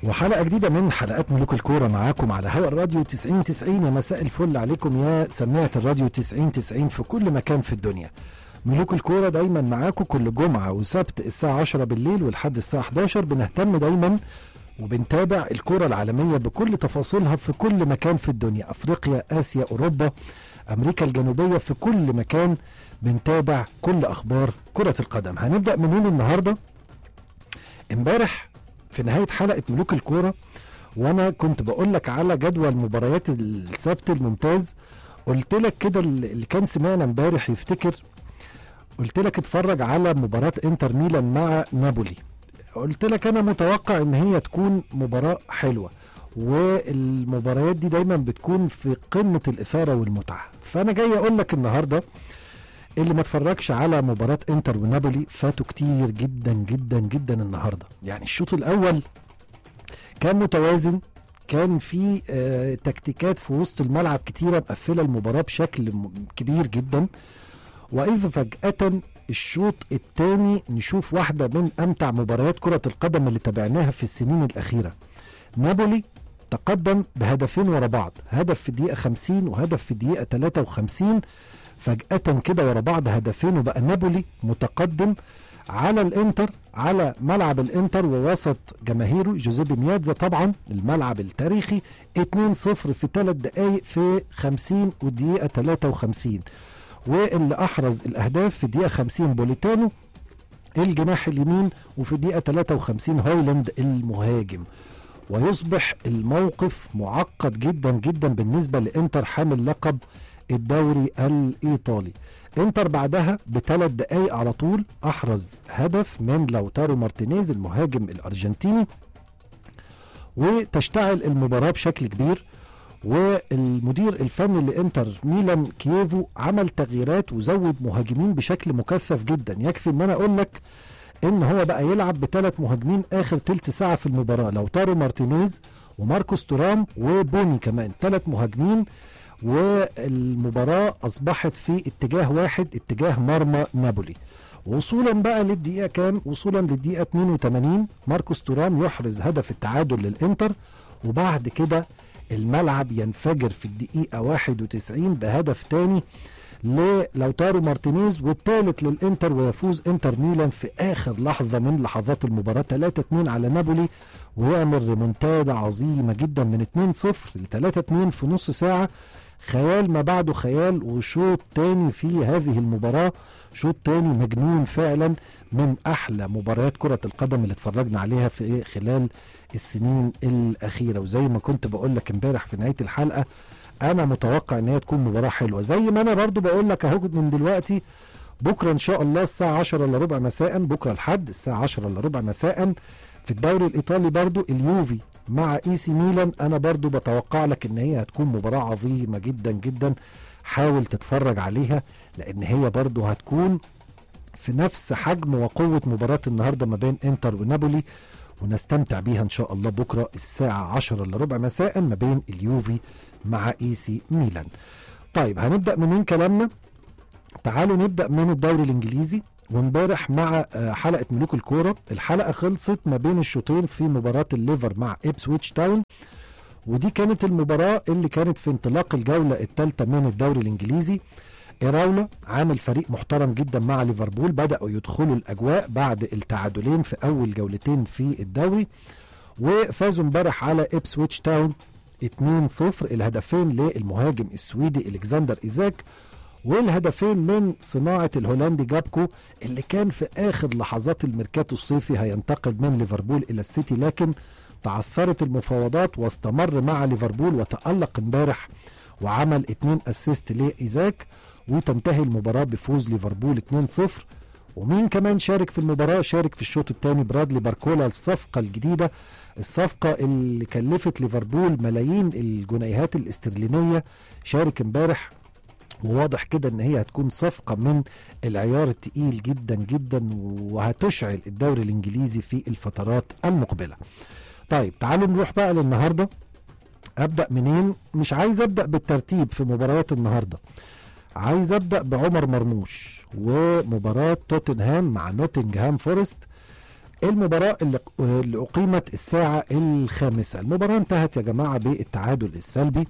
وحلقة جديدة من حلقات ملوك الكورة معاكم على هواء الراديو 90 90 يا مساء الفل عليكم يا سماعة الراديو 90 90 في كل مكان في الدنيا ملوك الكورة دايما معاكم كل جمعة وسبت الساعة 10 بالليل ولحد الساعة 11 بنهتم دايما وبنتابع الكرة العالمية بكل تفاصيلها في كل مكان في الدنيا أفريقيا آسيا أوروبا أمريكا الجنوبية في كل مكان بنتابع كل أخبار كرة القدم هنبدأ منين النهاردة امبارح في نهاية حلقة ملوك الكورة وانا كنت بقول لك على جدول مباريات السبت الممتاز قلت لك كده اللي كان سمعنا امبارح يفتكر قلت لك اتفرج على مباراة انتر ميلان مع نابولي قلت لك انا متوقع ان هي تكون مباراة حلوة والمباريات دي دايما بتكون في قمة الإثارة والمتعة فأنا جاي أقول لك النهاردة اللي ما اتفرجش على مباراة انتر ونابولي فاتوا كتير جدا جدا جدا النهارده يعني الشوط الأول كان متوازن كان في آه تكتيكات في وسط الملعب كتيرة مقفلة المباراة بشكل كبير جدا وإذا فجأة الشوط الثاني نشوف واحدة من أمتع مباريات كرة القدم اللي تابعناها في السنين الأخيرة نابولي تقدم بهدفين ورا بعض هدف في الدقيقة 50 وهدف في الدقيقة 53 فجأة كده ورا بعض هدفين وبقى نابولي متقدم على الانتر على ملعب الانتر ووسط جماهيره جوزيبي مياتزا طبعا الملعب التاريخي 2-0 في 3 دقائق في 50 والدقيقة 53 واللي احرز الاهداف في الدقيقة 50 بوليتانو الجناح اليمين وفي الدقيقة 53 هويلاند المهاجم ويصبح الموقف معقد جدا جدا بالنسبة لانتر حامل لقب الدوري الايطالي انتر بعدها بثلاث دقايق على طول احرز هدف من لوتارو مارتينيز المهاجم الارجنتيني وتشتعل المباراه بشكل كبير والمدير الفني لانتر ميلان كييفو عمل تغييرات وزود مهاجمين بشكل مكثف جدا يكفي ان انا اقول لك ان هو بقى يلعب بثلاث مهاجمين اخر تلت ساعه في المباراه لوتارو مارتينيز وماركوس تورام وبوني كمان ثلاث مهاجمين والمباراة أصبحت في اتجاه واحد اتجاه مرمى نابولي وصولا بقى للدقيقة كام وصولا للدقيقة 82 ماركوس تورام يحرز هدف التعادل للإنتر وبعد كده الملعب ينفجر في الدقيقة 91 بهدف تاني لوتارو مارتينيز والثالث للإنتر ويفوز إنتر ميلان في آخر لحظة من لحظات المباراة 3-2 على نابولي ويعمل ريمونتادا عظيمة جدا من 2-0 ل 3-2 في نص ساعة خيال ما بعده خيال وشوط تاني في هذه المباراة شوط تاني مجنون فعلا من أحلى مباريات كرة القدم اللي اتفرجنا عليها في خلال السنين الأخيرة وزي ما كنت بقول لك امبارح في نهاية الحلقة أنا متوقع إن هي تكون مباراة حلوة زي ما أنا برضو بقول لك أهو من دلوقتي بكرة إن شاء الله الساعة 10 إلا ربع مساء بكرة الحد الساعة 10 إلا ربع مساء في الدوري الإيطالي برضو اليوفي مع اي سي ميلان انا برضو بتوقع لك ان هي هتكون مباراة عظيمة جدا جدا حاول تتفرج عليها لان هي برضو هتكون في نفس حجم وقوة مباراة النهاردة ما بين انتر ونابولي ونستمتع بيها ان شاء الله بكرة الساعة 10 الا ربع مساء ما بين اليوفي مع اي سي ميلان طيب هنبدأ منين كلامنا تعالوا نبدأ من الدوري الانجليزي وامبارح مع حلقه ملوك الكوره الحلقه خلصت ما بين الشوطين في مباراه الليفر مع ابسويتش تاون ودي كانت المباراه اللي كانت في انطلاق الجوله الثالثه من الدوري الانجليزي إراولا عامل فريق محترم جدا مع ليفربول بدأوا يدخلوا الأجواء بعد التعادلين في أول جولتين في الدوري وفازوا امبارح على إبسويتش تاون 2-0 الهدفين للمهاجم السويدي إلكسندر إيزاك والهدفين من صناعة الهولندي جابكو اللي كان في آخر لحظات الميركاتو الصيفي هينتقل من ليفربول إلى السيتي لكن تعثرت المفاوضات واستمر مع ليفربول وتألق امبارح وعمل اتنين اسيست لإيزاك وتنتهي المباراة بفوز ليفربول 2-0 ومين كمان شارك في المباراة شارك في الشوط الثاني برادلي باركولا الصفقة الجديدة الصفقة اللي كلفت ليفربول ملايين الجنيهات الاسترلينية شارك امبارح وواضح كده ان هي هتكون صفقة من العيار التقيل جدا جدا وهتشعل الدوري الانجليزي في الفترات المقبلة طيب تعالوا نروح بقى للنهاردة ابدأ منين مش عايز ابدأ بالترتيب في مباريات النهاردة عايز ابدأ بعمر مرموش ومباراة توتنهام مع نوتنغهام فورست المباراة اللي, اللي أقيمت الساعة الخامسة المباراة انتهت يا جماعة بالتعادل السلبي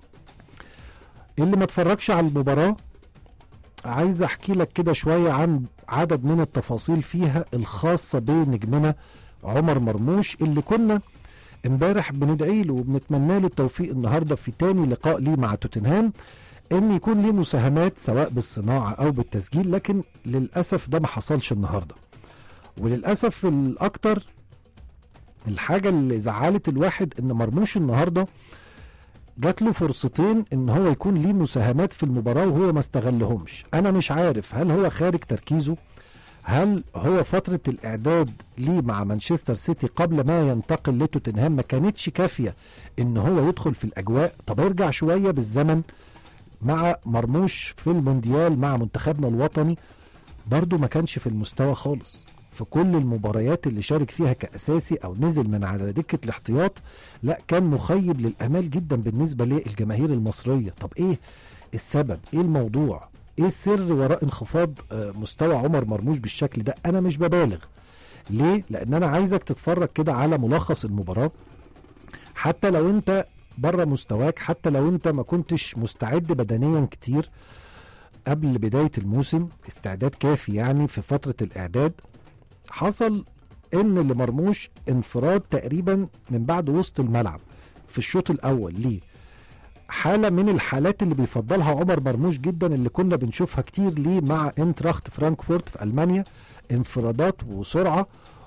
اللي ما اتفرجش على المباراة عايز احكي لك كده شوية عن عدد من التفاصيل فيها الخاصة بنجمنا عمر مرموش اللي كنا امبارح بندعي له وبنتمنى له التوفيق النهارده في تاني لقاء ليه مع توتنهام ان يكون ليه مساهمات سواء بالصناعه او بالتسجيل لكن للاسف ده ما حصلش النهارده وللاسف الاكتر الحاجه اللي زعلت الواحد ان مرموش النهارده جات له فرصتين ان هو يكون ليه مساهمات في المباراه وهو ما استغلهمش انا مش عارف هل هو خارج تركيزه هل هو فترة الإعداد ليه مع مانشستر سيتي قبل ما ينتقل لتوتنهام ما كانتش كافية إن هو يدخل في الأجواء طب ارجع شوية بالزمن مع مرموش في المونديال مع منتخبنا الوطني برضو ما كانش في المستوى خالص في كل المباريات اللي شارك فيها كأساسي أو نزل من على دكة الاحتياط لا كان مخيب للأمال جدا بالنسبة للجماهير المصرية طب إيه السبب إيه الموضوع ايه السر وراء انخفاض مستوى عمر مرموش بالشكل ده انا مش ببالغ ليه لان انا عايزك تتفرج كده على ملخص المباراه حتى لو انت بره مستواك حتى لو انت ما كنتش مستعد بدنيا كتير قبل بدايه الموسم استعداد كافي يعني في فتره الاعداد حصل ان لمرموش انفراد تقريبا من بعد وسط الملعب في الشوط الاول ليه حالة من الحالات اللي بيفضلها عمر مرموش جدا اللي كنا بنشوفها كتير ليه مع انتراخت فرانكفورت في ألمانيا انفرادات وسرعة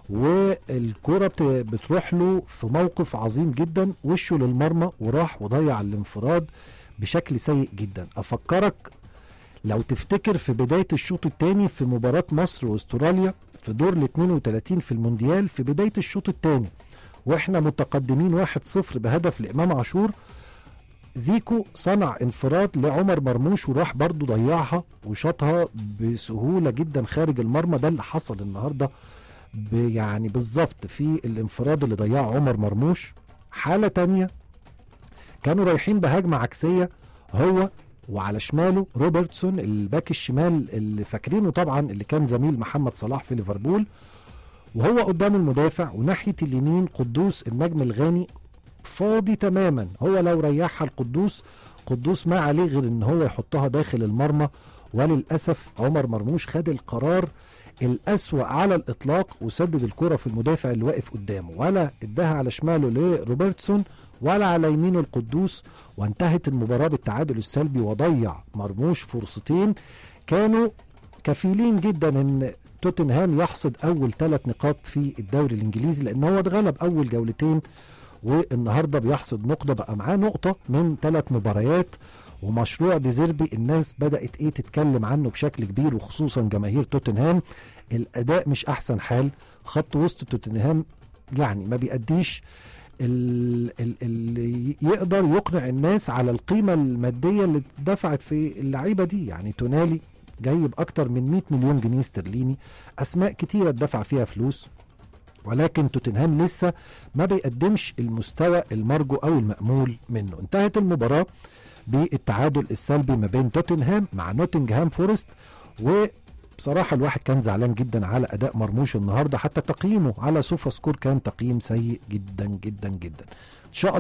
والكرة بتروح له في موقف عظيم جدا وشه للمرمى وراح وضيع الانفراد بشكل سيء جدا أفكرك لو تفتكر في بداية الشوط الثاني في مباراة مصر واستراليا في دور ال 32 في المونديال في بداية الشوط الثاني واحنا متقدمين 1-0 بهدف لإمام عاشور زيكو صنع انفراد لعمر مرموش وراح برضه ضيعها وشاطها بسهولة جدا خارج المرمى ده اللي حصل النهاردة يعني بالظبط في الانفراد اللي ضيعه عمر مرموش حالة تانية كانوا رايحين بهجمة عكسية هو وعلى شماله روبرتسون الباك الشمال اللي فاكرينه طبعا اللي كان زميل محمد صلاح في ليفربول وهو قدام المدافع وناحية اليمين قدوس النجم الغاني فاضي تماما هو لو ريحها القدوس قدوس ما عليه غير ان هو يحطها داخل المرمى وللاسف عمر مرموش خد القرار الأسوأ على الإطلاق وسدد الكرة في المدافع اللي واقف قدامه ولا اداها على شماله لروبرتسون ولا على يمينه القدوس وانتهت المباراة بالتعادل السلبي وضيع مرموش فرصتين كانوا كفيلين جدا ان توتنهام يحصد اول ثلاث نقاط في الدوري الانجليزي لان هو اتغلب اول جولتين والنهارده بيحصد نقطه بقى معاه نقطه من ثلاث مباريات ومشروع ديزيربي الناس بدات ايه تتكلم عنه بشكل كبير وخصوصا جماهير توتنهام الاداء مش احسن حال خط وسط توتنهام يعني ما بيأديش اللي يقدر يقنع الناس على القيمه الماديه اللي دفعت في اللعيبه دي يعني تونالي جايب اكتر من 100 مليون جنيه استرليني اسماء كتيره اتدفع فيها فلوس ولكن توتنهام لسه ما بيقدمش المستوى المرجو او المأمول منه انتهت المباراة بالتعادل السلبي ما بين توتنهام مع نوتنغهام فورست وبصراحة الواحد كان زعلان جدا على أداء مرموش النهاردة حتى تقييمه على سوفا سكور كان تقييم سيء جدا جدا جدا إن شاء الله